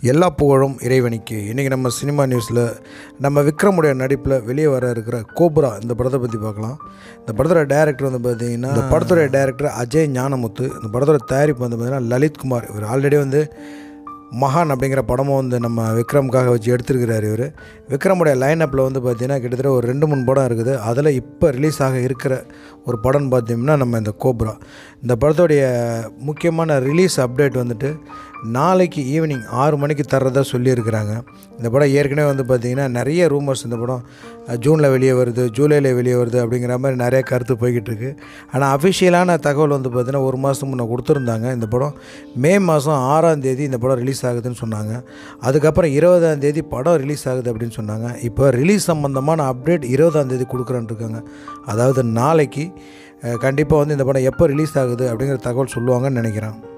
எல்லா புகழும் இறைவனிக்கு இன்றைக்கி நம்ம சினிமா நியூஸில் நம்ம விக்ரமுடைய நடிப்பில் வெளியே வர இருக்கிற கோப்ரா இந்த படத்தை பற்றி பார்க்கலாம் இந்த படத்தோட டைரக்டர் வந்து பார்த்தீங்கன்னா இந்த படத்தோடைய டைரக்டர் அஜய் ஞானமுத்து இந்த படத்தோட தயாரிப்பு வந்து பார்த்தீங்கன்னா லலித் குமார் இவர் ஆல்ரெடி வந்து மகான் அப்படிங்கிற படமும் வந்து நம்ம விக்ரமுக்காக வச்சு எடுத்திருக்கிறார் இவர் விக்ரமுடைய லைனப்பில் வந்து பார்த்திங்கன்னா கிட்டத்தட்ட ஒரு ரெண்டு மூணு படம் இருக்குது அதில் இப்போ ரிலீஸ் ஆக இருக்கிற ஒரு படம்னு பார்த்தோம்னா நம்ம இந்த கோப்ரா இந்த படத்தோடைய முக்கியமான ரிலீஸ் அப்டேட் வந்துட்டு நாளைக்கு ஈவினிங் ஆறு மணிக்கு தர்றதா சொல்லியிருக்கிறாங்க இந்த படம் ஏற்கனவே வந்து பார்த்திங்கன்னா நிறைய ரூமர்ஸ் இந்த படம் ஜூனில் வெளியே வருது ஜூலையில் வெளியே வருது அப்படிங்கிற மாதிரி நிறைய கருத்து போய்கிட்டு இருக்கு ஆனால் அஃபிஷியலான தகவல் வந்து பார்த்திங்கன்னா ஒரு மாதம் முன்னே கொடுத்துருந்தாங்க இந்த படம் மே மாதம் ஆறாம் தேதி இந்த படம் ரிலீஸ் ஆகுதுன்னு சொன்னாங்க அதுக்கப்புறம் இருபதாம் தேதி படம் ரிலீஸ் ஆகுது அப்படின்னு சொன்னாங்க இப்போ ரிலீஸ் சம்மந்தமான அப்டேட் இருபதாம் தேதி கொடுக்குறேன்னு இருக்காங்க அதாவது நாளைக்கு கண்டிப்பாக வந்து இந்த படம் எப்போ ரிலீஸ் ஆகுது அப்படிங்கிற தகவல் சொல்லுவாங்கன்னு நினைக்கிறேன்